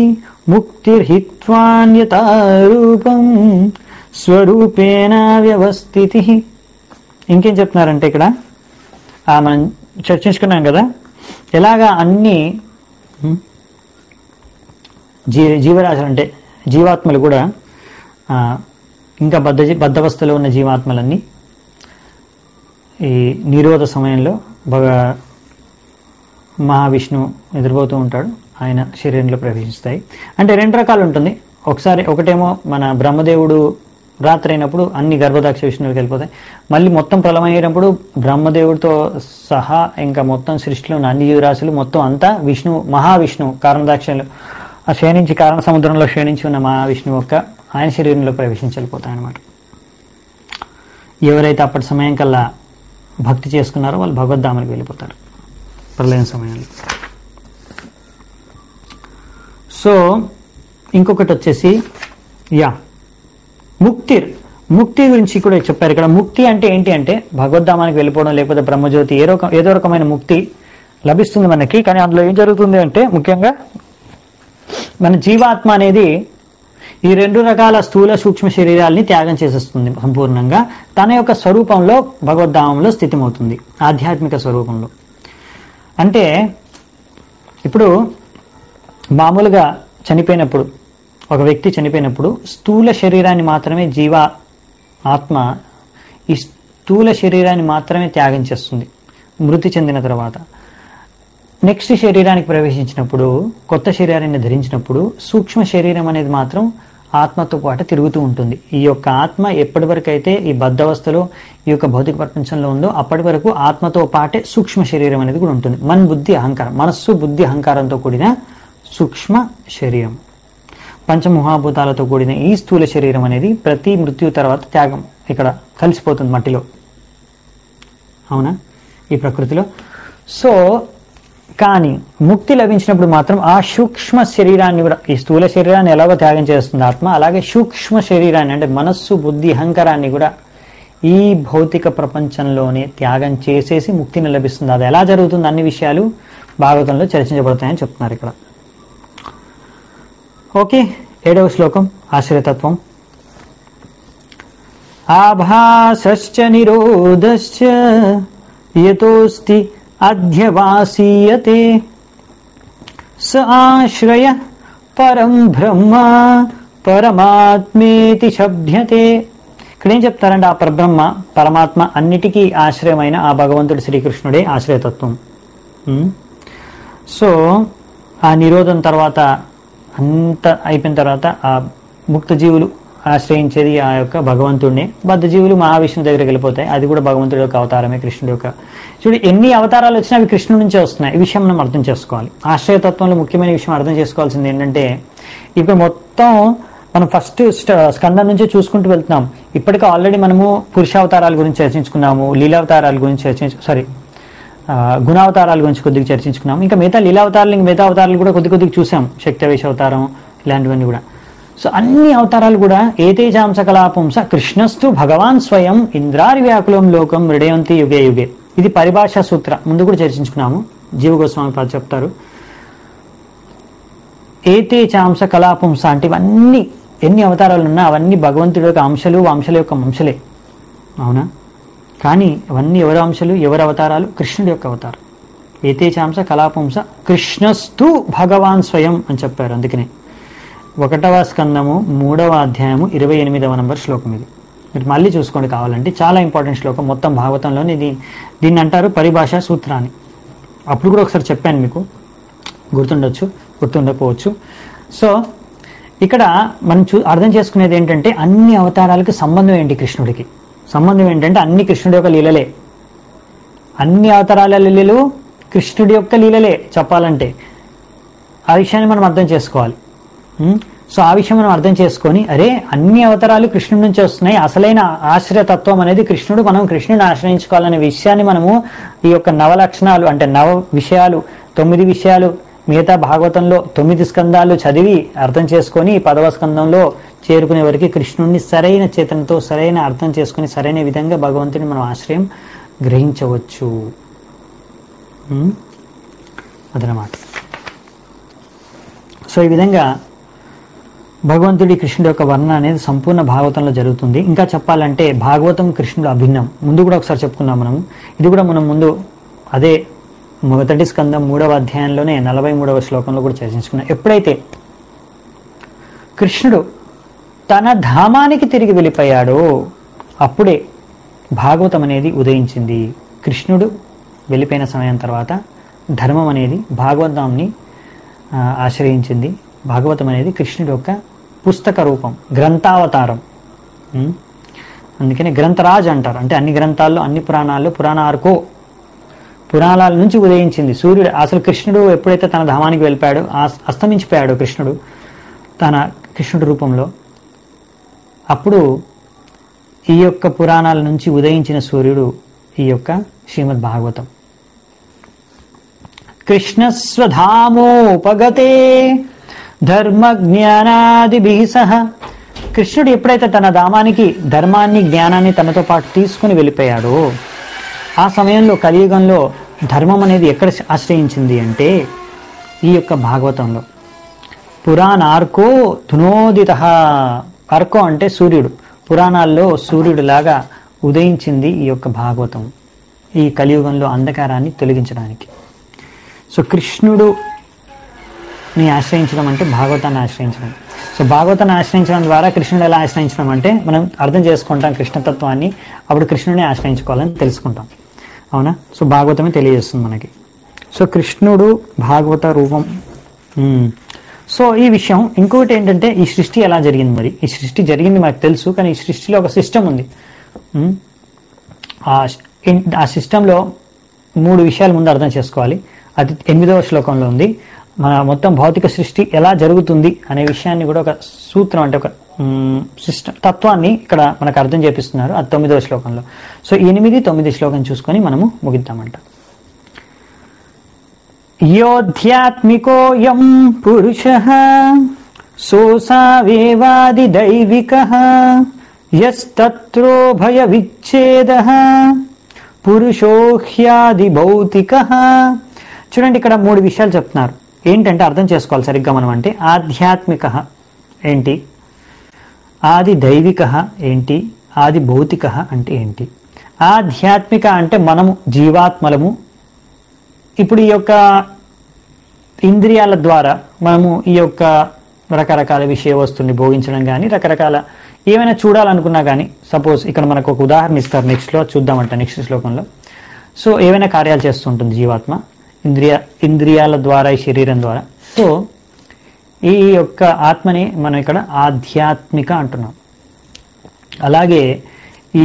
ముక్తిర్హిత్వాన్యతారూపం స్వరూపేణ వ్యవస్థితి ఇంకేం చెప్తున్నారంటే ఇక్కడ ఆ మనం చర్చించుకున్నాం కదా ఎలాగా అన్ని ఉం, జీ జీవరాశులు అంటే జీవాత్మలు కూడా ఆ, ఇంకా బద్ధ బద్ధవస్థలో ఉన్న జీవాత్మలన్నీ ఈ నిరోధ సమయంలో బాగా మహావిష్ణువు నిద్రపోతూ ఉంటాడు ఆయన శరీరంలో ప్రవేశిస్తాయి అంటే రెండు రకాలు ఉంటుంది ఒకసారి ఒకటేమో మన బ్రహ్మదేవుడు రాత్రి అయినప్పుడు అన్ని గర్భదాక్ష విష్ణువుకి వెళ్ళిపోతాయి మళ్ళీ మొత్తం ప్రళమయ్యేటప్పుడు బ్రహ్మదేవుడితో సహా ఇంకా మొత్తం సృష్టిలో ఉన్న అన్ని జీవరాశులు మొత్తం అంతా విష్ణువు మహావిష్ణువు కారణదాక్షలు ఆ క్షీణించి కారణ సముద్రంలో క్షీణించి ఉన్న మహావిష్ణువు యొక్క ఆయన శరీరంలో ప్రవేశించి వెళ్ళిపోతాయి అనమాట ఎవరైతే అప్పటి సమయం కల్లా భక్తి చేసుకున్నారో వాళ్ళు భగవద్ధామానికి వెళ్ళిపోతారు ప్రళయం సమయంలో సో ఇంకొకటి వచ్చేసి యా ముక్తి ముక్తి గురించి కూడా చెప్పారు ఇక్కడ ముక్తి అంటే ఏంటి అంటే భగవద్ధామానికి వెళ్ళిపోవడం లేకపోతే బ్రహ్మజ్యోతి ఏ రకం ఏదో రకమైన ముక్తి లభిస్తుంది మనకి కానీ అందులో ఏం జరుగుతుంది అంటే ముఖ్యంగా మన జీవాత్మ అనేది ఈ రెండు రకాల స్థూల సూక్ష్మ శరీరాల్ని త్యాగం చేసేస్తుంది సంపూర్ణంగా తన యొక్క స్వరూపంలో భగవద్ధామంలో స్థితిమవుతుంది ఆధ్యాత్మిక స్వరూపంలో అంటే ఇప్పుడు మామూలుగా చనిపోయినప్పుడు ఒక వ్యక్తి చనిపోయినప్పుడు స్థూల శరీరాన్ని మాత్రమే జీవ ఆత్మ ఈ స్థూల శరీరాన్ని మాత్రమే త్యాగం చేస్తుంది మృతి చెందిన తర్వాత నెక్స్ట్ శరీరానికి ప్రవేశించినప్పుడు కొత్త శరీరాన్ని ధరించినప్పుడు సూక్ష్మ శరీరం అనేది మాత్రం ఆత్మతో పాటు తిరుగుతూ ఉంటుంది ఈ యొక్క ఆత్మ ఎప్పటి వరకు అయితే ఈ బద్ధవస్థలో ఈ యొక్క భౌతిక ప్రపంచంలో ఉందో అప్పటి వరకు ఆత్మతో పాటే సూక్ష్మ శరీరం అనేది కూడా ఉంటుంది మన బుద్ధి అహంకారం మనస్సు బుద్ధి అహంకారంతో కూడిన సూక్ష్మ శరీరం పంచమహాభూతాలతో కూడిన ఈ స్థూల శరీరం అనేది ప్రతి మృత్యు తర్వాత త్యాగం ఇక్కడ కలిసిపోతుంది మట్టిలో అవునా ఈ ప్రకృతిలో సో కానీ ముక్తి లభించినప్పుడు మాత్రం ఆ సూక్ష్మ శరీరాన్ని కూడా ఈ స్థూల శరీరాన్ని ఎలాగో త్యాగం చేస్తుంది ఆత్మ అలాగే సూక్ష్మ శరీరాన్ని అంటే మనస్సు బుద్ధి అహంకారాన్ని కూడా ఈ భౌతిక ప్రపంచంలోనే త్యాగం చేసేసి ముక్తిని లభిస్తుంది అది ఎలా జరుగుతుంది అన్ని విషయాలు భాగవతంలో చర్చించబడతాయని చెప్తున్నారు ఇక్కడ ఓకే ఏడవ శ్లోకం ఆశ్రయతత్వం ఆభాసశ్చ నిరోధశ్చ యతోస్తి అధ్యవాసీయతే స ఆశ్రయ పరం బ్రహ్మ పరమాత్మేతి శబ్ద్యతే ఇక్కడ ఏం చెప్తారంటే ఆ పరబ్రహ్మ పరమాత్మ అన్నిటికీ ఆశ్రయమైన ఆ భగవంతుడు శ్రీకృష్ణుడే ఆశ్రయతత్వం ఉం? సో ఆ నిరోధం తర్వాత అంత అయిపోయిన తర్వాత ఆ ముక్త జీవులు ఆశ్రయించేది ఆ యొక్క భగవంతుడిని బద్ధ జీవులు మహావిష్ణువు దగ్గరికి వెళ్ళిపోతాయి అది కూడా భగవంతుడి యొక్క అవతారమే కృష్ణుడి యొక్క చూడు ఎన్ని అవతారాలు వచ్చినా అవి కృష్ణుడి నుంచే వస్తున్నాయి ఈ విషయం మనం అర్థం చేసుకోవాలి ఆశ్రయతత్వంలో ముఖ్యమైన విషయం అర్థం చేసుకోవాల్సింది ఏంటంటే ఇప్పుడు మొత్తం మనం ఫస్ట్ స్కందం నుంచే చూసుకుంటూ వెళ్తున్నాం ఇప్పటికే ఆల్రెడీ మనము పురుషావతారాల గురించి చర్చించుకున్నాము లీలావతారాల గురించి చర్చించు సారీ ఆ, గుణావతారాల గురించి కొద్దిగా చర్చించుకున్నాం ఇంకా మిగతా లీలావతారాలు ఇంకా మిగతా అవతారాలు కూడా కొద్ది కొద్దిగా చూసాం శక్తివేశ అవతారం ఇలాంటివన్నీ కూడా సో అన్ని అవతారాలు కూడా ఏతేజాంస కళాపుంస కృష్ణస్తు భగవాన్ స్వయం ఇంద్రారి వ్యాకులం లోకం మృడయంతి యుగే యుగే ఇది పరిభాషా సూత్ర ముందు కూడా చర్చించుకున్నాము జీవ గోస్వామి పాద చెప్తారు ఏతే చాంస కళాపుంస అంటే ఇవన్నీ ఎన్ని అవతారాలు ఉన్నా అవన్నీ భగవంతుడి యొక్క అంశలు వంశల యొక్క వంశలే అవునా కానీ అవన్నీ ఎవరి అంశాలు ఎవరి అవతారాలు కృష్ణుడి యొక్క అవతారం ఏతే చాంస కళాపుంస కృష్ణస్తు భగవాన్ స్వయం అని చెప్పారు అందుకనే ఒకటవ స్కందము మూడవ అధ్యాయము ఇరవై ఎనిమిదవ నంబర్ శ్లోకం ఇది మీరు మళ్ళీ చూసుకోండి కావాలంటే చాలా ఇంపార్టెంట్ శ్లోకం మొత్తం భాగవతంలోని ఇది దీన్ని అంటారు పరిభాష సూత్రాన్ని అప్పుడు కూడా ఒకసారి చెప్పాను మీకు గుర్తుండొచ్చు గుర్తుండకపోవచ్చు సో ఇక్కడ మనం చూ అర్థం చేసుకునేది ఏంటంటే అన్ని అవతారాలకు సంబంధం ఏంటి కృష్ణుడికి సంబంధం ఏంటంటే అన్ని కృష్ణుడి యొక్క లీలలే అన్ని అవతారాల లీలలు కృష్ణుడి యొక్క లీలలే చెప్పాలంటే ఆ విషయాన్ని మనం అర్థం చేసుకోవాలి ఉం? సో ఆ విషయం మనం అర్థం చేసుకొని అరే అన్ని అవతారాలు కృష్ణుడి నుంచి వస్తున్నాయి అసలైన ఆశ్రయతత్వం అనేది కృష్ణుడు మనం కృష్ణుడిని ఆశ్రయించుకోవాలనే విషయాన్ని మనము ఈ యొక్క నవ లక్షణాలు అంటే నవ విషయాలు తొమ్మిది విషయాలు మిగతా భాగవతంలో తొమ్మిది స్కందాలు చదివి అర్థం చేసుకొని ఈ పదవ స్కందంలో చేరుకునే వరకు కృష్ణుడిని సరైన చేతనతో సరైన అర్థం చేసుకొని సరైన విధంగా భగవంతుని మనం ఆశ్రయం గ్రహించవచ్చు ఉం? అదనమాట సో ఈ విధంగా భగవంతుడి కృష్ణుడి యొక్క వర్ణన అనేది సంపూర్ణ భాగవతంలో జరుగుతుంది ఇంకా చెప్పాలంటే భాగవతం కృష్ణుడు అభిన్నం ముందు కూడా ఒకసారి చెప్పుకున్నాం మనము ఇది కూడా మనం ముందు అదే మొదటి స్కందం మూడవ అధ్యాయంలోనే నలభై మూడవ శ్లోకంలో కూడా చర్చించుకున్నాం ఎప్పుడైతే కృష్ణుడు తన ధామానికి తిరిగి వెళ్ళిపోయాడో అప్పుడే భాగవతం అనేది ఉదయించింది కృష్ణుడు వెళ్ళిపోయిన సమయం తర్వాత ధర్మం అనేది భాగవతాన్ని ఆ, ఆశ్రయించింది భాగవతం అనేది కృష్ణుడి యొక్క పుస్తక రూపం గ్రంథావతారం ఉం? అందుకని గ్రంథరాజ్ అంటారు అంటే అన్ని గ్రంథాల్లో అన్ని పురాణాల్లో పురాణార్కో పురాణాల నుంచి ఉదయించింది సూర్యుడు అసలు కృష్ణుడు ఎప్పుడైతే తన ధామానికి వెళ్ళిపోయాడో ఆ- అస్తమించిపోయాడు కృష్ణుడు తన కృష్ణుడి రూపంలో అప్పుడు ఈ యొక్క పురాణాల నుంచి ఉదయించిన సూర్యుడు ఈ యొక్క శ్రీమద్ భాగవతం కృష్ణస్వధామోపగతే ధర్మ జ్ఞానాదిభి సహ కృష్ణుడు ఎప్పుడైతే తన ధామానికి ధర్మాన్ని జ్ఞానాన్ని తనతో పాటు తీసుకుని వెళ్ళిపోయాడో ఆ సమయంలో కలియుగంలో ధర్మం అనేది ఎక్కడ ఆశ్రయించింది అంటే ఈ యొక్క భాగవతంలో పురాణార్కో ధునోదిత అర్కో అంటే సూర్యుడు పురాణాల్లో సూర్యుడిలాగా ఉదయించింది ఈ యొక్క భాగవతం ఈ కలియుగంలో అంధకారాన్ని తొలగించడానికి సో కృష్ణుడు ని ఆశ్రయించడం అంటే భాగవతాన్ని ఆశ్రయించడం సో భాగవతాన్ని ఆశ్రయించడం ద్వారా కృష్ణుడు ఎలా ఆశ్రయించడం అంటే మనం అర్థం చేసుకుంటాం కృష్ణతత్వాన్ని అప్పుడు కృష్ణుడిని ఆశ్రయించుకోవాలని తెలుసుకుంటాం అవునా సో భాగవతమే తెలియజేస్తుంది మనకి సో కృష్ణుడు భాగవత రూపం ఉమ్. సో ఈ విషయం ఇంకొకటి ఏంటంటే ఈ సృష్టి ఎలా జరిగింది మరి ఈ సృష్టి జరిగింది మనకు తెలుసు కానీ ఈ సృష్టిలో ఒక సిస్టమ్ ఉంది ఉమ్. ఆ ఇన్- ఆ సిస్టంలో మూడు విషయాలు ముందు అర్థం చేసుకోవాలి అది ఎనిమిదవ శ్లోకంలో ఉంది మన మొత్తం భౌతిక సృష్టి ఎలా జరుగుతుంది అనే విషయాన్ని కూడా ఒక సూత్రం అంటే ఒక సిస్టమ్ తత్వాన్ని ఇక్కడ మనకు అర్థం చేపిస్తున్నారు అది తొమ్మిదవ శ్లోకంలో సో ఎనిమిది తొమ్మిది శ్లోకం చూసుకొని మనము ముగిద్దామంట योऽध्यात्मिकोऽयं पुरुषः सोऽसावेवादिदैविकः यस्तत्रो భయవిచ్ఛేదः పురుషో హ్యాదిభౌతికః చూడండి ఇక్కడ మూడు విషయాలు చెప్తున్నారు ఏంటంటే అర్థం చేసుకోవాలి సరిగ్గా మనం అంటే ఆధ్యాత్మిక ఏంటి ఆది దైవిక ఏంటి ఆది భౌతిక అంటే ఏంటి ఆధ్యాత్మిక అంటే మనము జీవాత్మలము ఇప్పుడు ఈ యొక్క ఇంద్రియాల ద్వారా మనము ఈ యొక్క రకరకాల విషయ వస్తువుని భోగించడం కానీ రకరకాల ఏమైనా చూడాలనుకున్నా కానీ సపోజ్ ఇక్కడ మనకు ఒక ఉదాహరణ ఇస్తారు నెక్స్ట్లో చూద్దామంట నెక్స్ట్ శ్లోకంలో సో ఏవైనా కార్యాలు చేస్తుంటుంది జీవాత్మ ఇంద్రియ ఇంద్రియాల ద్వారా ఈ శరీరం ద్వారా సో ఈ యొక్క ఆత్మని మనం ఇక్కడ ఆధ్యాత్మిక అంటున్నాం అలాగే ఈ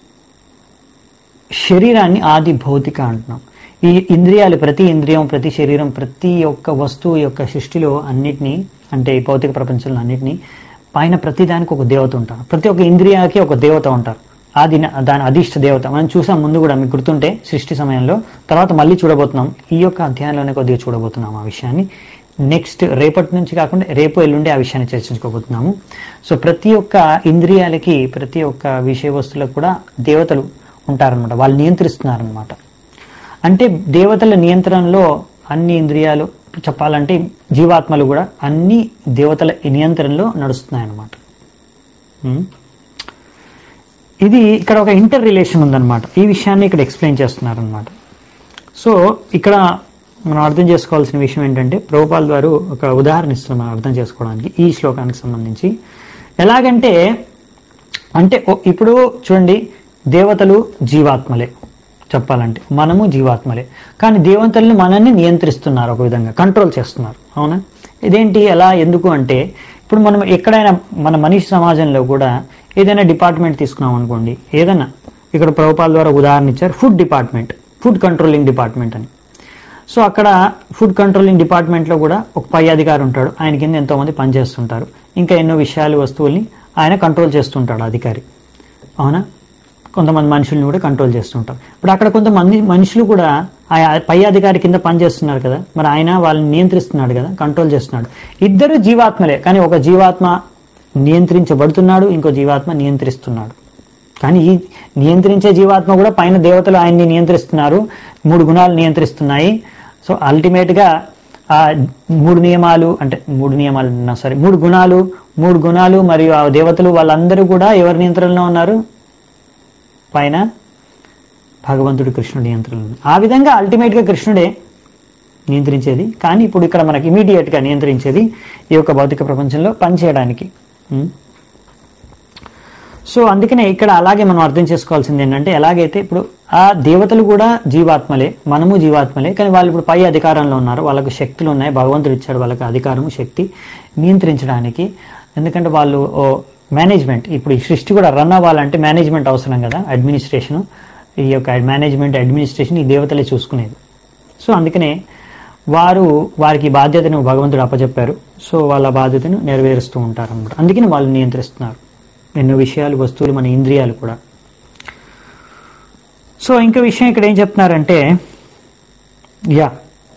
శరీరాన్ని ఆది భౌతిక అంటున్నాం ఈ ఇంద్రియాలు ప్రతి ఇంద్రియం ప్రతి శరీరం ప్రతి ఒక్క వస్తువు యొక్క సృష్టిలో అన్నిటినీ అంటే ఈ భౌతిక ప్రపంచంలో అన్నిటినీ పైన ప్రతి దానికి ఒక దేవత ఉంటారు ప్రతి ఒక్క ఇంద్రియాకి ఒక దేవత ఉంటారు ఆది దాని అధిష్ట దేవత మనం చూసాం ముందు కూడా మీకు గుర్తుంటే సృష్టి సమయంలో తర్వాత మళ్ళీ చూడబోతున్నాం ఈ యొక్క అధ్యాయంలోనే కొద్దిగా చూడబోతున్నాం ఆ విషయాన్ని నెక్స్ట్ రేపటి నుంచి కాకుండా రేపు ఎల్లుండి ఆ విషయాన్ని చర్చించుకోబోతున్నాము సో ప్రతి ఒక్క ఇంద్రియాలకి ప్రతి ఒక్క విషయ వస్తువులకు కూడా దేవతలు ఉంటారనమాట వాళ్ళు నియంత్రిస్తున్నారనమాట అంటే దేవతల నియంత్రణలో అన్ని ఇంద్రియాలు చెప్పాలంటే జీవాత్మలు కూడా అన్ని దేవతల నియంత్రణలో నడుస్తున్నాయి అన్నమాట ఉం? ఇది ఇక్కడ ఒక ఇంటర్ రిలేషన్ ఉందన్నమాట ఈ విషయాన్ని ఇక్కడ ఎక్స్ప్లెయిన్ చేస్తున్నారనమాట సో ఇక్కడ మనం అర్థం చేసుకోవాల్సిన విషయం ఏంటంటే ప్రభుపాల్ గారు ఒక ఉదాహరణ ఇస్తున్నారు మనం అర్థం చేసుకోవడానికి ఈ శ్లోకానికి సంబంధించి ఎలాగంటే అంటే ఓ- ఇప్పుడు చూడండి దేవతలు జీవాత్మలే చెప్పాలంటే మనము జీవాత్మలే కానీ దేవతల్ని మనల్ని నియంత్రిస్తున్నారు ఒక విధంగా కంట్రోల్ చేస్తున్నారు అవునా ఇదేంటి ఎలా ఎందుకు అంటే ఇప్పుడు మనం ఎక్కడైనా మన మనిషి సమాజంలో కూడా ఏదైనా డిపార్ట్మెంట్ తీసుకున్నాం అనుకోండి ఏదైనా ఇక్కడ ప్రభుపాల ద్వారా ఉదాహరణ ఇచ్చారు food department food controlling department అని సో అక్కడ ఫుడ్ కంట్రోలింగ్ డిపార్ట్మెంట్లో కూడా ఒక పై అధికారి ఉంటాడు ఆయన కింద ఎంతో మంది పనిచేస్తుంటారు ఇంకా ఎన్నో విషయాలు వస్తువుల్ని ఆయన కంట్రోల్ చేస్తుంటాడు అధికారి అవునా కొంతమంది మనుషుల్ని కూడా కంట్రోల్ చేస్తుంటారు ఇప్పుడు అక్కడ కొంతమంది మనుషులు కూడా ఆ పై అధికారి కింద పనిచేస్తున్నారు కదా మరి ఆయన వాళ్ళని నియంత్రిస్తున్నాడు కదా కంట్రోల్ చేస్తున్నాడు ఇద్దరు జీవాత్మలే కానీ ఒక జీవాత్మ నియంత్రించబడుతున్నాడు ఇంకో జీవాత్మ నియంత్రిస్తున్నాడు కానీ ఈ నియంత్రించే జీవాత్మ కూడా పైన దేవతలు ఆయన్ని నియంత్రిస్తున్నారు మూడు గుణాలు నియంత్రిస్తున్నాయి సో అల్టిమేట్గా ఆ మూడు నియమాలు అంటే మూడు నియమాలు సారీ మూడు గుణాలు మూడు గుణాలు మరియు ఆ దేవతలు వాళ్ళందరూ కూడా ఎవరి నియంత్రణలో ఉన్నారు పైన భగవంతుడు కృష్ణుడి నియంత్రణలో ఆ విధంగా అల్టిమేట్గా కృష్ణుడే నియంత్రించేది కానీ ఇప్పుడు ఇక్కడ మనకి ఇమీడియట్గా నియంత్రించేది ఈ యొక్క భౌతిక ప్రపంచంలో పనిచేయడానికి ఉం? సో అందుకనే ఇక్కడ అలాగే మనం అర్థం చేసుకోవాల్సింది ఏంటంటే ఎలాగైతే ఇప్పుడు ఆ దేవతలు కూడా జీవాత్మలే మనము జీవాత్మలే కానీ వాళ్ళు ఇప్పుడు పై అధికారంలో ఉన్నారు వాళ్ళకు శక్తులు ఉన్నాయి భగవంతుడు ఇచ్చాడు వాళ్ళకి అధికారము శక్తి నియంత్రించడానికి ఎందుకంటే వాళ్ళు ఓ మేనేజ్మెంట్ ఇప్పుడు ఈ సృష్టి కూడా రన్ అవ్వాలంటే మేనేజ్మెంట్ అవసరం కదా అడ్మినిస్ట్రేషన్ ఈ యొక్క మేనేజ్మెంట్ అడ్మినిస్ట్రేషన్ ఈ దేవతలే చూసుకునేది సో అందుకనే వారు వారికి బాధ్యతను భగవంతుడు అప్పచెప్పారు సో వాళ్ళ బాధ్యతను నెరవేరుస్తూ ఉంటారు అన్నమాట అందుకని వాళ్ళు నియంత్రిస్తున్నారు ఎన్నో విషయాలు వస్తువులు మన ఇంద్రియాలు కూడా సో ఇంకో విషయం ఇక్కడ ఏం చెప్తున్నారంటే యా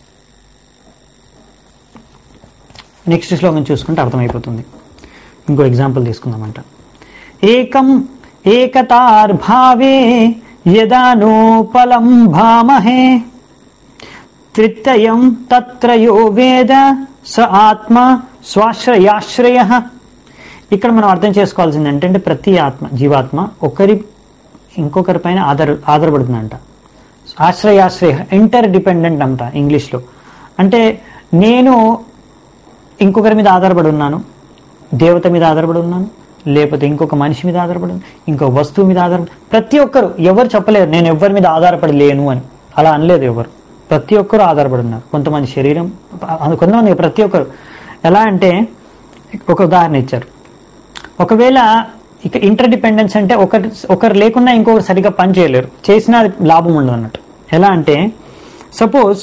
నెక్స్ట్ శ్లోకం చూసుకుంటే అర్థమైపోతుంది ఇంకో ఎగ్జాంపుల్ తీసుకుందామంట ఏకం ఏకతార్భావే యదానోపలం భామహే త్రిత్తయం తత్రయో వేద స ఆత్మ స్వాశ్రయాశ్రయ ఇక్కడ మనం అర్థం చేసుకోవాల్సింది ఏంటంటే ప్రతి ఆత్మ జీవాత్మ ఒకరి ఇంకొకరి పైన ఆధార ఆధారపడుతుందంట ఆశ్రయాశ్రయ ఇంటర్ డిపెండెంట్ అంట ఇంగ్లీష్లో అంటే నేను ఇంకొకరి మీద ఆధారపడి ఉన్నాను దేవత మీద ఆధారపడి ఉన్నాను లేకపోతే ఇంకొక మనిషి మీద ఆధారపడి ఉన్నాను, ఇంకో వస్తువు మీద ఆధారపడి ప్రతి ఒక్కరు ఎవరు చెప్పలేరు నేను ఎవరి మీద ఆధారపడి లేను అని అలా అనలేదు ఎవరు ప్రతి ఒక్కరు ఆధారపడి ఉన్నారు కొంతమంది శరీరం అది కొంతమంది ప్రతి ఒక్కరు ఎలా అంటే ఒక ఉదాహరణ ఇచ్చారు ఒకవేళ ఇక ఇంటర్ డిపెండెన్స్ అంటే ఒకరి ఒకరు లేకున్నా ఇంకొకరు సరిగ్గా పని చేయలేరు చేసినా అది లాభం ఉండదు అన్నట్టు ఎలా అంటే సపోజ్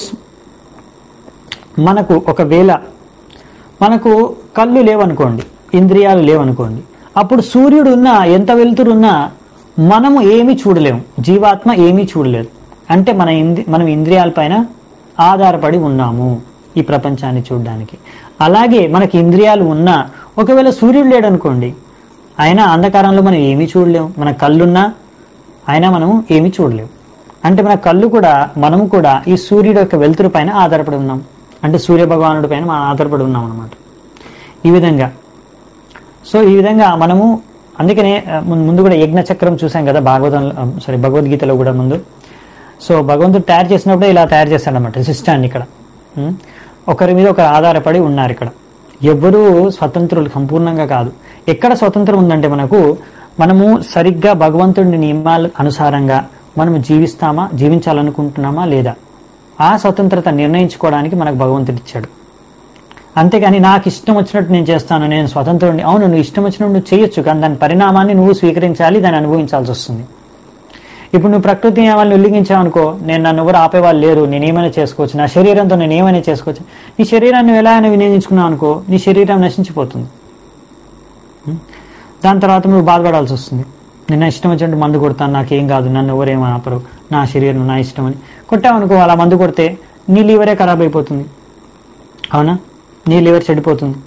మనకు ఒకవేళ మనకు కళ్ళు లేవనుకోండి ఇంద్రియాలు లేవనుకోండి అప్పుడు సూర్యుడు ఉన్నా ఎంత వెలుతురున్నా మనము ఏమీ చూడలేము జీవాత్మ ఏమీ చూడలేదు అంటే మన ఇంద్రి మనం ఇంద్రియాలపైన ఆధారపడి ఉన్నాము ఈ ప్రపంచాన్ని చూడడానికి అలాగే మనకి ఇంద్రియాలు ఉన్నా ఒకవేళ సూర్యుడు లేడనుకోండి అయినా అంధకారంలో మనం ఏమీ చూడలేము మన కళ్ళున్నా అయినా మనము ఏమీ చూడలేము అంటే మన కళ్ళు కూడా మనము కూడా ఈ సూర్యుడు యొక్క వెలుతురు పైన ఆధారపడి ఉన్నాం అంటే సూర్య భగవానుడి పైన మనం ఆధారపడి ఉన్నాం అనమాట ఈ విధంగా సో ఈ విధంగా మనము అందుకనే ఆ, ముందు ముందు కూడా యజ్ఞ చక్రం చూసాం కదా భాగవతం సారీ భగవద్గీతలో కూడా ముందు సో భగవంతుడు తయారు చేసినప్పుడే ఇలా తయారు చేస్తాడనమాట సిస్టాన్ని ఇక్కడ ఉం? ఒకరి మీద ఒకరు ఆధారపడి ఉన్నారు ఇక్కడ ఎవ్వరూ స్వతంత్రులు సంపూర్ణంగా కాదు ఎక్కడ స్వతంత్రం ఉందంటే మనకు మనము సరిగ్గా భగవంతుడి నియమాల అనుసారంగా మనము జీవిస్తామా జీవించాలనుకుంటున్నామా లేదా ఆ స్వతంత్రత నిర్ణయించుకోవడానికి మనకు భగవంతుడు ఇచ్చాడు అంతేగాని నాకు ఇష్టం వచ్చినట్టు నేను చేస్తాను నేను స్వతంత్రుడిని అవును నువ్వు ఇష్టం వచ్చినట్టు నువ్వు చేయొచ్చు కానీ దాని పరిణామాన్ని నువ్వు స్వీకరించాలి దాన్ని అనుభవించాల్సి వస్తుంది ఇప్పుడు నువ్వు ప్రకృతి నియమాలను ఉల్లంఘించావనుకో నేను నన్ను ఎవరు ఆపేవాళ్ళు లేరు నేను ఏమైనా చేసుకోవచ్చు నా శరీరంతో నేను ఏమైనా చేసుకోవచ్చు నీ శరీరాన్ని నువ్వు ఎలా అయినా వినియోగించుకున్నావు అనుకో నీ శరీరం నశించిపోతుంది ఉం? దాని తర్వాత నువ్వు బాధపడాల్సి వస్తుంది నేను నా ఇష్టం వచ్చినట్టు మందు కొడతాను నాకేం కాదు నన్ను ఎవరేమని ఆపరు నా శరీరం నా ఇష్టం అని కొట్టావనుకో అలా మందు కొడితే నీ లీవరే ఖరాబ్ అయిపోతుంది అవునా నీ లివర్ చెడిపోతుంది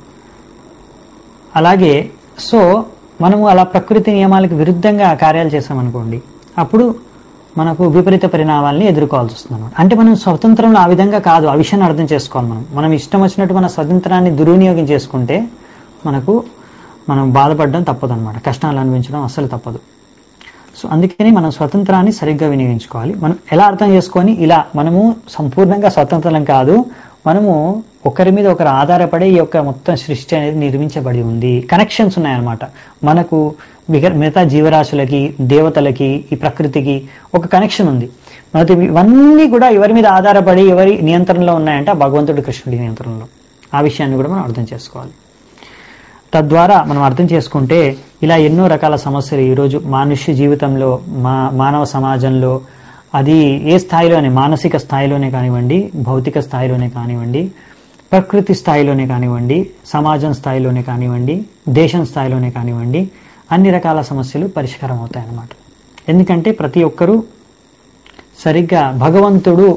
అలాగే సో మనము అలా ప్రకృతి నియమాలకు విరుద్ధంగా కార్యాలు చేసామనుకోండి అప్పుడు మనకు విపరీత పరిణామాలని ఎదుర్కోవాల్సి వస్తుంది అనమాట అంటే మనం స్వతంత్రంలో ఆ విధంగా కాదు ఆ విషయాన్ని అర్థం చేసుకోవాలి మనం మనం ఇష్టం వచ్చినట్టు మన స్వతంత్రాన్ని దుర్వినియోగం చేసుకుంటే మనకు మనం బాధపడడం తప్పదు అనమాట కష్టాలు అనుభవించడం అస్సలు తప్పదు సో అందుకని మనం స్వతంత్రాన్ని సరిగ్గా వినియోగించుకోవాలి మనం ఎలా అర్థం చేసుకొని ఇలా మనము సంపూర్ణంగా స్వతంత్రం కాదు మనము ఒకరి మీద ఒకరు ఆధారపడే ఈ యొక్క మొత్తం సృష్టి అనేది నిర్మించబడి ఉంది కనెక్షన్స్ ఉన్నాయన్నమాట మనకు మిగ- మిగతా జీవరాశులకి దేవతలకి ఈ ప్రకృతికి ఒక కనెక్షన్ ఉంది మనకి ఇవన్నీ కూడా ఎవరి మీద ఆధారపడి ఎవరి నియంత్రణలో ఉన్నాయంటే ఆ భగవంతుడి కృష్ణుడి నియంత్రణలో ఆ విషయాన్ని కూడా మనం అర్థం చేసుకోవాలి తద్వారా మనం అర్థం చేసుకుంటే ఇలా ఎన్నో రకాల సమస్యలు ఈరోజు మానుష్య జీవితంలో మా మానవ సమాజంలో అది ఏ స్థాయిలోనే మానసిక స్థాయిలోనే కానివ్వండి భౌతిక స్థాయిలోనే కానివ్వండి ప్రకృతి స్థాయిలోనే కానివ్వండి సమాజం స్థాయిలోనే కానివ్వండి దేశం స్థాయిలోనే కానివ్వండి అన్ని రకాల సమస్యలు పరిష్కారం అవుతాయన్నమాట ఎందుకంటే ప్రతి ఒక్కరూ సరిగ్గా భగవంతుడు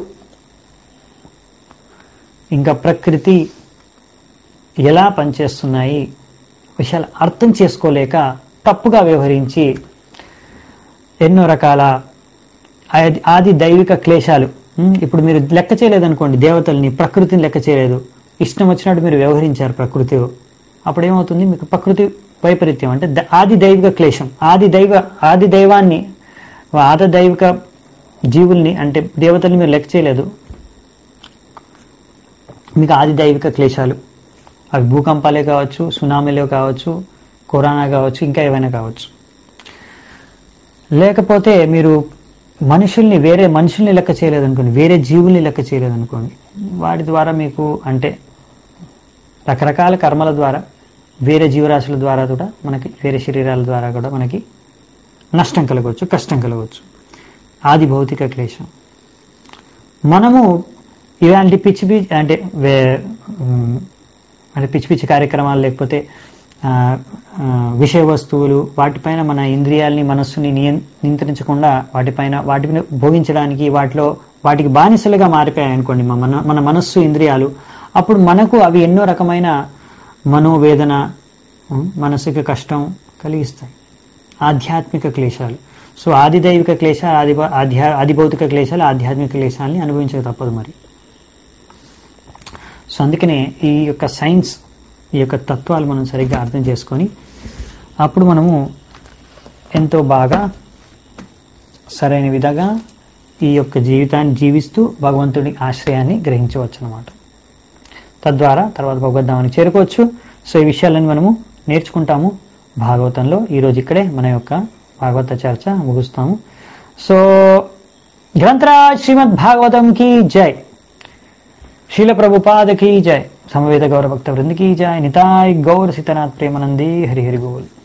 ఇంకా ప్రకృతి ఎలా పనిచేస్తున్నాయి విషయాలు అర్థం చేసుకోలేక తప్పుగా వ్యవహరించి ఎన్నో రకాల ఆది- ఆది దైవిక క్లేశాలు ఉమ్, ఇప్పుడు మీరు లెక్క చేయలేదనుకోండి దేవతల్ని ప్రకృతిని లెక్క చేయలేదు ఇష్టం వచ్చినట్టు మీరు వ్యవహరించారు ప్రకృతి అప్పుడు ఏమవుతుంది మీకు ప్రకృతి వైపరీత్యం అంటే ద- ఆది దైవిక క్లేశం ఆది దైవ ఆది దైవాన్ని ఆది దైవిక జీవుల్ని అంటే దేవతల్ని మీరు లెక్క చేయలేదు మీకు ఆది దైవిక క్లేశాలు అవి భూకంపాలే కావచ్చు సునామీలే కావచ్చు కరోనా కావచ్చు ఇంకా ఏవైనా కావచ్చు లేకపోతే మీరు మనుషుల్ని వేరే మనుషుల్ని లెక్క చేయలేదనుకోండి వేరే జీవుల్ని లెక్క చేయలేదనుకోండి వాటి ద్వారా మీకు అంటే రకరకాల కర్మల ద్వారా వేరే జీవరాశుల ద్వారా కూడా మనకి వేరే శరీరాల ద్వారా కూడా మనకి నష్టం కలగవచ్చు కష్టం కలగవచ్చు ఆది భౌతిక క్లేశం మనము ఇలాంటి పిచ్చి పిచ్చి అంటే వే- ఉమ్, అంటే పిచ్చి పిచ్చి కార్యక్రమాలు లేకపోతే ఆ, ఆ, విషయ వస్తువులు వాటిపైన మన ఇంద్రియాల్ని మనస్సుని నియం- నియంత్రించకుండా వాటిపైన వాటిని భోగించడానికి వాటిలో వాటికి బానిసలుగా మారిపోయాయి అనుకోండి మన మన మనస్సు ఇంద్రియాలు అప్పుడు మనకు అవి ఎన్నో రకమైన మనోవేదన ఉమ్, మనసుకి కష్టం కలిగిస్తాయి ఆధ్యాత్మిక క్లేశాలు సో ఆది దైవిక క్లేశాలు ఆది ఆధ్యా ఆది భౌతిక క్లేశాలు ఆధ్యాత్మిక క్లేశాలని అనుభవించక తప్పదు మరి సో అందుకనే ఈ యొక్క సైన్స్ ఈ యొక్క తత్వాలు మనం సరిగ్గా అర్థం చేసుకొని అప్పుడు మనము ఎంతో బాగా సరైన విధంగా ఈ యొక్క జీవితాన్ని జీవిస్తూ భగవంతుడి ఆశ్రయాన్ని గ్రహించవచ్చు అనమాట తద్వారా తర్వాత భగవద్ధామానికి చేరుకోవచ్చు సో ఈ విషయాలను మనము నేర్చుకుంటాము భాగవతంలో ఈరోజు ఇక్కడే మన యొక్క భాగవత చర్చ ముగుస్తాము సో గ్రంథరాజ్ శ్రీమద్ భాగవతం की जय శీల ప్రభుపాద की जय సమవేత గౌర భక్త వృంద की जय నితాయ్ గౌర సీతనాథ్ ప్రేమనంది హరి హరి బోల్